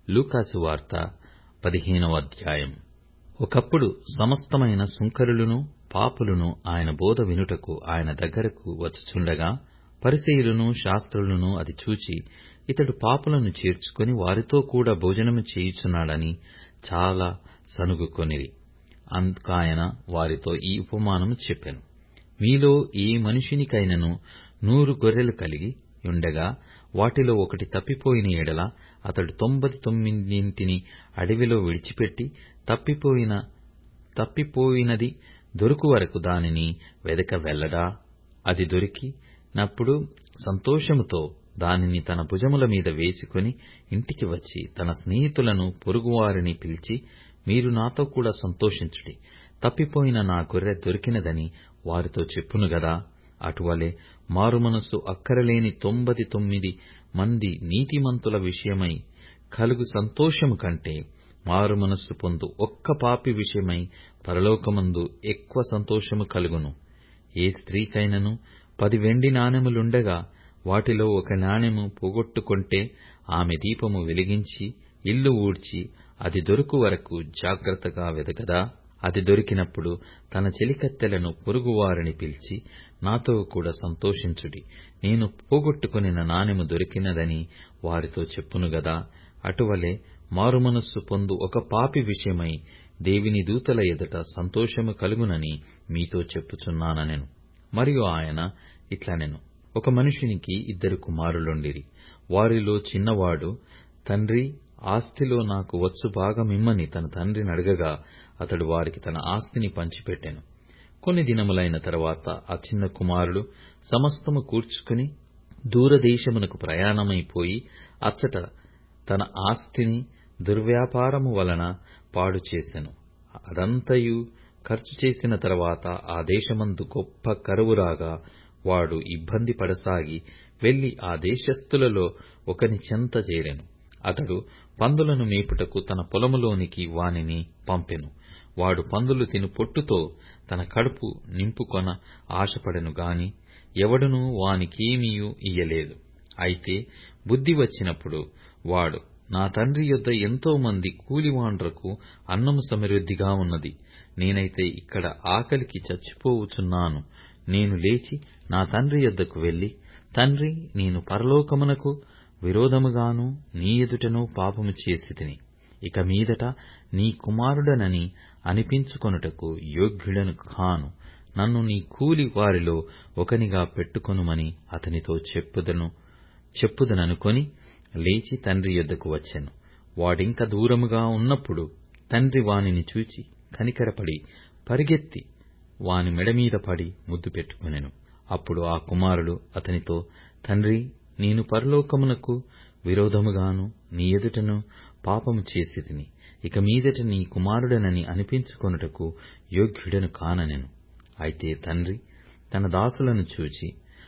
లూకాసు వార్త పదిహేనవ అధ్యాయం ఒకప్పుడు సమస్తమైన సుంకరులను పాపులను ఆయన బోధ వినుటకు ఆయన దగ్గరకు వచ్చుచుండగా పరిసయ్యులను శాస్త్రులను అది చూచి ఇతడు పాపులను చేర్చుకొని వారితో కూడా భోజనము చేయుచున్నాడని చాలా సణుగుకొనిరి అందుకాయన వారితో ఈ ఉపమానము చెప్పెను మీలో ఏ మనుషునికైనను నూరు గొర్రెలు కలిగి యుండగా వాటిలో ఒకటి తప్పిపోయిన ఎడల అతడు తొంభది తొమ్మిదింటిని అడవిలో విడిచిపెట్టి తప్పిపోయిన తప్పిపోయినది దొరుకు వరకు దానిని వెదక వెళ్ళడా అది దొరికినప్పుడు సంతోషముతో దానిని తన భుజముల మీద వేసుకొని ఇంటికి వచ్చి తన స్నేహితులను పొరుగువారిని పిలిచి మీరు నాతో కూడా సంతోషించుడి తప్పిపోయిన నా గొర్రె దొరికినదని వారితో చెప్పును గదా అటువలే మారుమనస్సు అక్కరలేని తొంభది తొమ్మిది మంది నీతిమంతుల విషయమై కలుగు సంతోషము కంటే మారుమనస్సు పొందు ఒక్క పాపి విషయమై పరలోకమందు ఎక్కువ సంతోషము కలుగును ఏ స్త్రీకైనను పది వెండి నాణెములుండగా వాటిలో ఒక నాణెము పోగొట్టుకొంటే ఆమె దీపము వెలిగించి ఇల్లు ఊడ్చి అది దొరుకు వరకు జాగ్రత్తగా వెదకదా అది దొరికినప్పుడు తన చెలికత్తెలను పొరుగువారిని పిలిచి నాతో కూడా సంతోషించుడి నేను పోగొట్టుకొనిన నాణెము దొరికినదని వారితో చెప్పును గదా అటువలే మారుమనస్సు పొందు ఒక పాపి విషయమై దేవుని దూతల ఎదుట సంతోషము కలుగునని మీతో చెప్పుచున్నానెను మరియు ఆయన ఇట్లనెను ఒక మనుషునికి ఇద్దరు కుమారులుండిరి వారిలో చిన్నవాడు తండ్రి ఆస్తిలో నాకు వచ్చు భాగమిమ్మని తన తండ్రిని అడగగా అతడు వారికి తన ఆస్తిని పంచిపెట్టెను కొన్ని దినములైన తరువాత ఆ చిన్న కుమారుడు సమస్తము కూర్చుకుని దూరదేశమునకు ప్రయాణమైపోయి అచ్చట తన ఆస్తిని దుర్వ్యాపారము వలన పాడు చేసెను అదంతయు ఖర్చు చేసిన తరువాత ఆ దేశమందు గొప్ప కరువు రాగా వాడు ఇబ్బంది పడసాగి వెళ్లి ఆ దేశస్థులలో ఒకని చెంత చేరెను అతడు పందులను మేపుటకు తన పొలములోనికి వానిని పంపెను వాడు పందులు తిను పొట్టుతో తన కడుపు నింపుకొన ఆశపడెను గాని ఎవడునూ వానికేమీయూ ఇయ్యలేదు అయితే బుద్ధి వచ్చినప్పుడు వాడు నా తండ్రి యొద్ద ఎంతో మంది కూలివాండ్రకు అన్నము సమృద్ధిగా ఉన్నది నేనైతే ఇక్కడ ఆకలికి చచ్చిపోవుచున్నాను నేను లేచి నా తండ్రి యొద్దకు వెళ్లి తండ్రి నేను పరలోకమునకు విరోధముగాను నీ ఎదుటను పాపము చేసితిని ఇక మీదట నీ కుమారుడనని అనిపించుకొనుటకు యోగ్యుడను కాను నన్ను నీ కూలి వారిలో ఒకనిగా పెట్టుకొనుమని అతనితో చెప్పుదను చెప్పుదననుకొని లేచి తండ్రి యొద్దకు వచ్చెను వాడింక దూరముగా ఉన్నప్పుడు తండ్రి వానిని చూచి కనికరపడి పరిగెత్తి వాని మెడమీద పడి ముద్దు పెట్టుకొనెను అప్పుడు ఆ కుమారుడు అతనితో తండ్రి నేను పరలోకమునకు విరోధముగాను నీ ఎదుటను పాపము చేసితిని ఇక మీదట నీ కుమారుడనని అనిపించుకొనుటకు యోగ్యుడను కాననెను అయితే తండ్రి తన దాసులను చూచి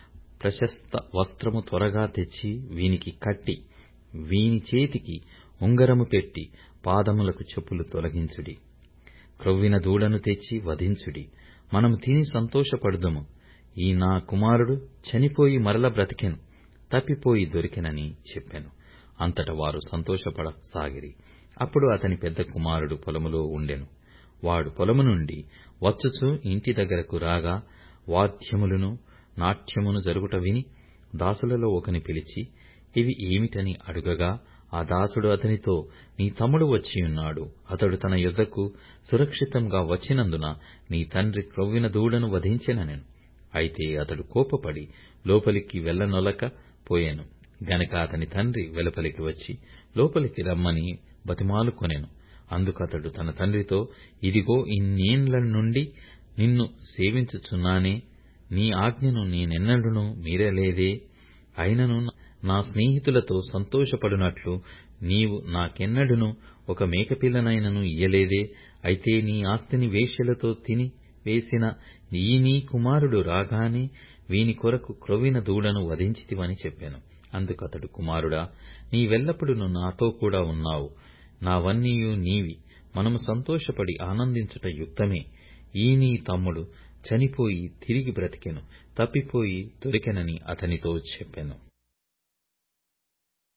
ప్రశస్త వస్త్రము త్వరగా తెచ్చి వీనికి కట్టి వీని చేతికి ఉంగరము పెట్టి పాదములకు చెప్పులు తొలగించుడి క్రొవ్విన దూడను తెచ్చి వధించుడి మనము తిని సంతోషపడుదుము ఈ నా కుమారుడు చనిపోయి మరల బ్రతికెను తప్పిపోయి దొరికెనని చెప్పెను అంతట వారు సంతోషపడసాగిరి అప్పుడు అతని పెద్ద కుమారుడు పొలములో ఉండెను వాడు పొలము నుండి వచ్చుచు ఇంటి దగ్గరకు రాగా వాద్యములను నాట్యమును జరుగుట విని దాసులలో ఒకని పిలిచి ఇవి ఏమిటని అడుగగా ఆ దాసుడు అతనితో నీ తమ్ముడు వచ్చియున్నాడు అతడు తన యొద్దకు సురక్షితంగా వచ్చినందున నీ తండ్రి క్రొవ్విన దూడను వధించెననెను అయితే అతడు కోపపడి లోపలికి వెళ్ళనొలక పోయెను గనక అతని తండ్రి వెలుపలికి వచ్చి లోపలికి రమ్మని బతిమాలుకొనెను అందుకతడు తన తండ్రితో ఇదిగో ఇన్నేండ్ల నుండి నిన్ను సేవించుచున్నానే నీ ఆజ్ఞను నేనెన్నడూనూ మీరలేదే అయినను నా స్నేహితులతో సంతోషపడునట్లు నీవు నాకెన్నడూనూ ఒక మేకపిల్లనైనను ఇయ్యలేదే అయితే నీ ఆస్తిని వేశ్యలతో తిని వేసిన ఈ నీ కుమారుడు రాగానే వీని కొరకు క్రొవ్విన దూడను వధించితివని చెప్పాను అందుకతడు కుమారుడా నీవెల్లప్పుడూ నాతో కూడా ఉన్నావు నావన్నీయు నీవి మనము సంతోషపడి ఆనందించుట యుక్తమే ఈ నీ తమ్ముడు చనిపోయి తిరిగి బ్రతికెను తప్పిపోయి దొరికెనని అతనితో చెప్పెను